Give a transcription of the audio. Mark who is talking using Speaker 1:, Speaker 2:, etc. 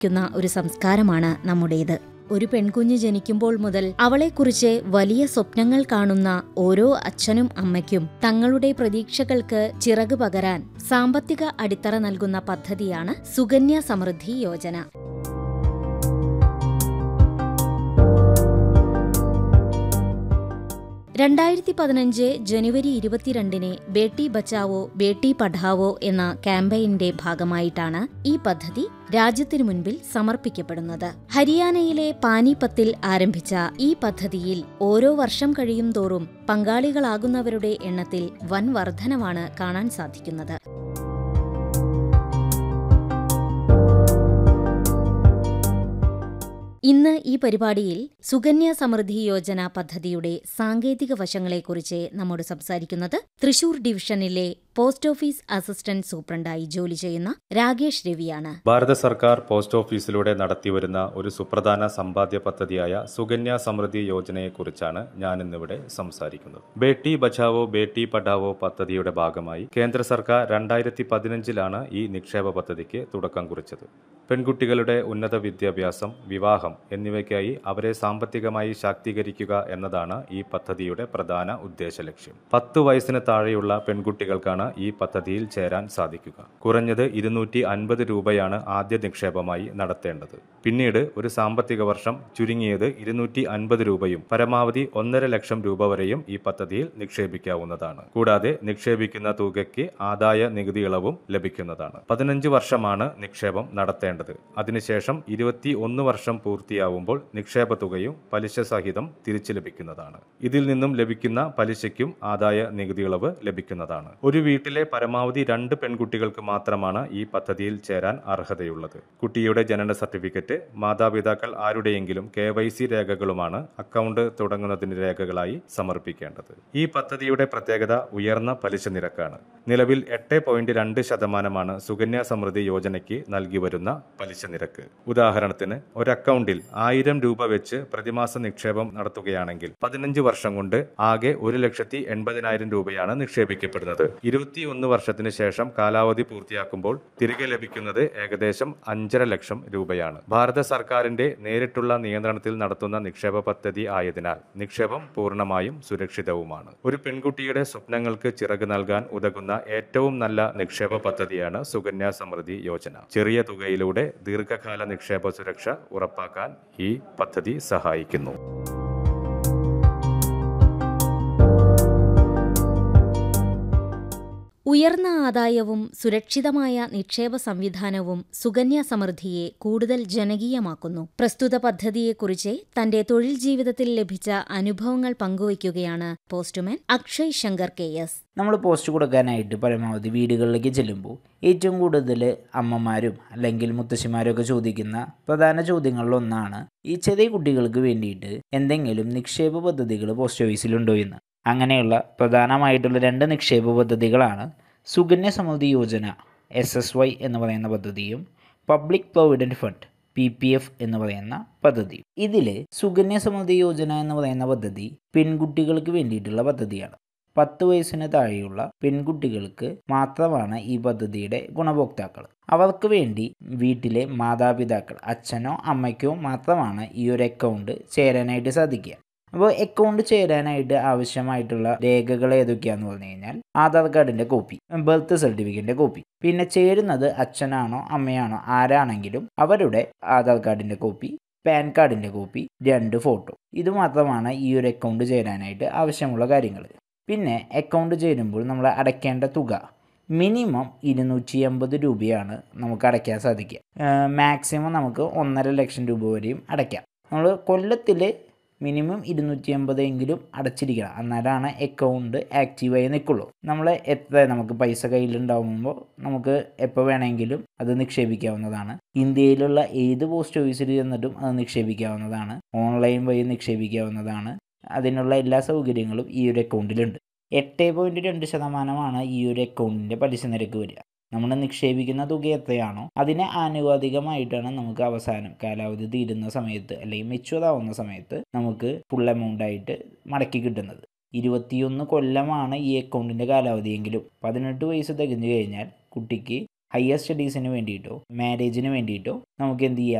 Speaker 1: ക്കുന്ന ഒരു സംസ്കാരമാണ് നമ്മുടേത് ഒരു പെൺകുഞ്ഞ് ജനിക്കുമ്പോൾ മുതൽ അവളെക്കുറിച്ച് വലിയ സ്വപ്നങ്ങൾ കാണുന്ന ഓരോ അച്ഛനും അമ്മയ്ക്കും തങ്ങളുടെ പ്രതീക്ഷകൾക്ക് ചിറക് പകരാൻ സാമ്പത്തിക അടിത്തറ നൽകുന്ന പദ്ധതിയാണ് സുകന്യ സമൃദ്ധി യോജന രണ്ടായിരത്തി പതിനഞ്ച് ജനുവരി ഇരുപത്തിരണ്ടിന് ബേട്ടി ബച്ചാവോ ബേട്ടി പഠാവോ എന്ന ക്യാമ്പയിന്റെ ഭാഗമായിട്ടാണ് ഈ പദ്ധതി രാജ്യത്തിനു മുൻപിൽ സമർപ്പിക്കപ്പെടുന്നത് ഹരിയാനയിലെ പാനിപ്പത്തിൽ ആരംഭിച്ച ഈ പദ്ധതിയിൽ ഓരോ വർഷം കഴിയും തോറും പങ്കാളികളാകുന്നവരുടെ എണ്ണത്തിൽ വൻ വർധനവാണ് കാണാൻ സാധിക്കുന്നത് ഇന്ന് ഈ പരിപാടിയിൽ സുകന്യ സമൃദ്ധി യോജന പദ്ധതിയുടെ സാങ്കേതിക വശങ്ങളെക്കുറിച്ച് നമ്മോട് സംസാരിക്കുന്നത് തൃശൂർ ഡിവിഷനിലെ പോസ്റ്റ് ഓഫീസ് അസിസ്റ്റന്റ് സൂപ്രണ്ടായി ജോലി ചെയ്യുന്ന രാകേഷ് രവിയാണ്
Speaker 2: ഭാരത സർക്കാർ പോസ്റ്റ് ഓഫീസിലൂടെ നടത്തിവരുന്ന ഒരു സുപ്രധാന സമ്പാദ്യ പദ്ധതിയായ സുകന്യ സമൃദ്ധി യോജനയെക്കുറിച്ചാണ് ഞാൻ ഇന്നിവിടെ സംസാരിക്കുന്നത് ബേട്ടി ബച്ചാവോ ബേട്ടി പഠാവോ പദ്ധതിയുടെ ഭാഗമായി കേന്ദ്ര സർക്കാർ രണ്ടായിരത്തി പതിനഞ്ചിലാണ് ഈ നിക്ഷേപ പദ്ധതിക്ക് തുടക്കം കുറിച്ചത് പെൺകുട്ടികളുടെ ഉന്നത വിദ്യാഭ്യാസം വിവാഹം എന്നിവയ്ക്കായി അവരെ സാമ്പത്തികമായി ശാക്തീകരിക്കുക എന്നതാണ് ഈ പദ്ധതിയുടെ പ്രധാന ഉദ്ദേശ ലക്ഷ്യം പത്ത് വയസ്സിന് താഴെയുള്ള പെൺകുട്ടികൾക്കാണ് ഈ പദ്ധതിയിൽ ചേരാൻ സാധിക്കുക കുറഞ്ഞത് ഇരുന്നൂറ്റി അൻപത് രൂപയാണ് ആദ്യ നിക്ഷേപമായി നടത്തേണ്ടത് പിന്നീട് ഒരു സാമ്പത്തിക വർഷം ചുരുങ്ങിയത് ഇരുന്നൂറ്റി അൻപത് രൂപയും പരമാവധി ഒന്നര ലക്ഷം രൂപ വരെയും ഈ പദ്ധതിയിൽ നിക്ഷേപിക്കാവുന്നതാണ് കൂടാതെ നിക്ഷേപിക്കുന്ന തുകയ്ക്ക് ആദായ നികുതി ഇളവും ലഭിക്കുന്നതാണ് പതിനഞ്ച് വർഷമാണ് നിക്ഷേപം നടത്തേണ്ടത് അതിനുശേഷം ഇരുപത്തി ഒന്ന് വർഷം പൂർത്തിയാവുമ്പോൾ നിക്ഷേപ തുകയും പലിശ സഹിതം തിരിച്ചു ലഭിക്കുന്നതാണ് ഇതിൽ നിന്നും ലഭിക്കുന്ന പലിശയ്ക്കും ആദായ നികുതി ഇളവ് ലഭിക്കുന്നതാണ് ഒരു വീട്ടിലെ പരമാവധി രണ്ട് പെൺകുട്ടികൾക്ക് മാത്രമാണ് ഈ പദ്ധതിയിൽ ചേരാൻ അർഹതയുള്ളത് കുട്ടിയുടെ ജനന സർട്ടിഫിക്കറ്റ് മാതാപിതാക്കൾ ആരുടെയെങ്കിലും കെ വൈ സി രേഖകളുമാണ് അക്കൗണ്ട് തുടങ്ങുന്നതിന് രേഖകളായി സമർപ്പിക്കേണ്ടത് ഈ പദ്ധതിയുടെ പ്രത്യേകത ഉയർന്ന പലിശ നിരക്കാണ് നിലവിൽ എട്ട് പോയിന്റ് രണ്ട് ശതമാനമാണ് സുകന്യ സമൃദ്ധി യോജനയ്ക്ക് നൽകി വരുന്ന പലിശ നിരക്ക് ഉദാഹരണത്തിന് ഒരു അക്കൗണ്ടിൽ ആയിരം രൂപ വെച്ച് പ്രതിമാസ നിക്ഷേപം നടത്തുകയാണെങ്കിൽ പതിനഞ്ച് വർഷം കൊണ്ട് ആകെ ഒരു ലക്ഷത്തി എൺപതിനായിരം രൂപയാണ് നിക്ഷേപിക്കപ്പെടുന്നത് ഇരുപത്തിയൊന്ന് വർഷത്തിന് ശേഷം കാലാവധി പൂർത്തിയാക്കുമ്പോൾ തിരികെ ലഭിക്കുന്നത് ഏകദേശം അഞ്ചര ലക്ഷം രൂപയാണ് ഭാരത സർക്കാരിന്റെ നേരിട്ടുള്ള നിയന്ത്രണത്തിൽ നടത്തുന്ന നിക്ഷേപ പദ്ധതി ആയതിനാൽ നിക്ഷേപം പൂർണ്ണമായും സുരക്ഷിതവുമാണ് ഒരു പെൺകുട്ടിയുടെ സ്വപ്നങ്ങൾക്ക് ചിറക് നൽകാൻ ഉതകുന്ന ഏറ്റവും നല്ല നിക്ഷേപ പദ്ധതിയാണ് സുകന്യ സമൃദ്ധി യോജന ചെറിയ തുകയിലൂടെ ദീർഘകാല നിക്ഷേപ സുരക്ഷ ഉറപ്പാക്കാൻ ഈ പദ്ധതി സഹായിക്കുന്നു
Speaker 1: ഉയർന്ന ആദായവും സുരക്ഷിതമായ നിക്ഷേപ സംവിധാനവും സുകന്യ സമൃദ്ധിയെ കൂടുതൽ ജനകീയമാക്കുന്നു പ്രസ്തുത പദ്ധതിയെക്കുറിച്ച് തന്റെ തൊഴിൽ ജീവിതത്തിൽ ലഭിച്ച അനുഭവങ്ങൾ പങ്കുവയ്ക്കുകയാണ് postman Akshay Shankar K S
Speaker 3: നമ്മൾ പോസ്റ്റ് കൊടുക്കാനായിട്ട് പരമാവധി വീടുകളിലേക്ക് ചെല്ലുമ്പോൾ ഏറ്റവും കൂടുതൽ അമ്മമാരും അല്ലെങ്കിൽ മുത്തശ്ശിമാരും ഒക്കെ ചോദിക്കുന്ന പ്രധാന ചോദ്യങ്ങളിലൊന്നാണ് ഈ ചെറിയ കുട്ടികൾക്ക് വേണ്ടിയിട്ട് എന്തെങ്കിലും നിക്ഷേപ പദ്ധതികൾ പോസ്റ്റ് ഓഫീസിലുണ്ടോ എന്ന് അങ്ങനെയുള്ള പ്രധാനമായിട്ടുള്ള രണ്ട് നിക്ഷേപ പദ്ധതികളാണ് സുകന്യ സമൃദ്ധി യോജന എസ് എസ് വൈ എന്ന് പറയുന്ന പദ്ധതിയും public provident fund P P F എന്ന് പറയുന്ന പദ്ധതി ഇതിൽ സുകന്യ സമൃദ്ധി യോജന എന്ന് പറയുന്ന പദ്ധതി പെൺകുട്ടികൾക്ക് വേണ്ടിയിട്ടുള്ള പദ്ധതിയാണ് പത്ത് വയസ്സിന് താഴെയുള്ള പെൺകുട്ടികൾക്ക് മാത്രമാണ് ഈ പദ്ധതിയുടെ ഗുണഭോക്താക്കൾ അവർക്ക് വേണ്ടി വീട്ടിലെ മാതാപിതാക്കൾ അച്ഛനോ അമ്മയ്ക്കോ മാത്രമാണ് ഈ ഒരു അക്കൗണ്ട് ചേരാനായിട്ട് സാധിക്കുക അപ്പോൾ അക്കൗണ്ട് ചേരാനായിട്ട് ആവശ്യമായിട്ടുള്ള രേഖകൾ ഏതൊക്കെയാന്ന് പറഞ്ഞു കഴിഞ്ഞാൽ ആധാർ കാർഡിൻ്റെ കോപ്പി ബർത്ത് സർട്ടിഫിക്കറ്റിൻ്റെ കോപ്പി പിന്നെ ചേരുന്നത് അച്ഛനാണോ അമ്മയാണോ ആരാണെങ്കിലും അവരുടെ ആധാർ കാർഡിൻ്റെ കോപ്പി പാൻ കാർഡിൻ്റെ കോപ്പി രണ്ട് ഫോട്ടോ ഇത് മാത്രമാണ് ഈ ഒരു അക്കൗണ്ട് ചേരാനായിട്ട് ആവശ്യമുള്ള കാര്യങ്ങൾ പിന്നെ അക്കൗണ്ട് ചേരുമ്പോൾ നമ്മൾ അടയ്ക്കേണ്ട തുക മിനിമം ഇരുന്നൂറ്റി അമ്പത് രൂപയാണ് നമുക്ക് അടയ്ക്കാൻ സാധിക്കുക മാക്സിമം നമുക്ക് ഒന്നര ലക്ഷം രൂപ വരെയും അടയ്ക്കാം നമ്മൾ കൊല്ലത്തിൽ മിനിമം ഇരുന്നൂറ്റി അമ്പത് എങ്കിലും അടച്ചിരിക്കണം എന്നാലാണ് അക്കൗണ്ട് ആക്റ്റീവായി നിൽക്കുള്ളൂ നമ്മൾ എത്ര നമുക്ക് പൈസ കയ്യിലുണ്ടാകുമ്പോൾ നമുക്ക് എപ്പോൾ വേണമെങ്കിലും അത് നിക്ഷേപിക്കാവുന്നതാണ് ഇന്ത്യയിലുള്ള ഏത് പോസ്റ്റ് ഓഫീസിൽ ചെന്നിട്ടും അത് നിക്ഷേപിക്കാവുന്നതാണ് ഓൺലൈൻ വഴി നിക്ഷേപിക്കാവുന്നതാണ് അതിനുള്ള എല്ലാ സൗകര്യങ്ങളും ഈ ഒരു അക്കൗണ്ടിലുണ്ട് എട്ട് പോയിൻറ്റ് രണ്ട് ശതമാനമാണ് ഈ ഒരു അക്കൗണ്ടിൻ്റെ പലിശ നിരക്ക് വരിക നമ്മൾ നിക്ഷേപിക്കുന്ന തുക എത്രയാണോ അതിന് ആനുപാതികമായിട്ടാണ് നമുക്ക് അവസാനം കാലാവധി തീരുന്ന സമയത്ത് അല്ലെങ്കിൽ മെച്യൂർ ആവുന്ന സമയത്ത് നമുക്ക് ഫുൾ എമൗണ്ട് ആയിട്ട് മടക്കി കിട്ടുന്നത് ഇരുപത്തിയൊന്ന് കൊല്ലമാണ് ഈ അക്കൗണ്ടിൻ്റെ കാലാവധിയെങ്കിലും പതിനെട്ട് വയസ്സ് തികഞ്ഞു കഴിഞ്ഞാൽ കുട്ടിക്ക് ഹയർ സ്റ്റഡീസിന് വേണ്ടിയിട്ടോ മാരേജിന് വേണ്ടിയിട്ടോ നമുക്ക് എന്ത് ചെയ്യാം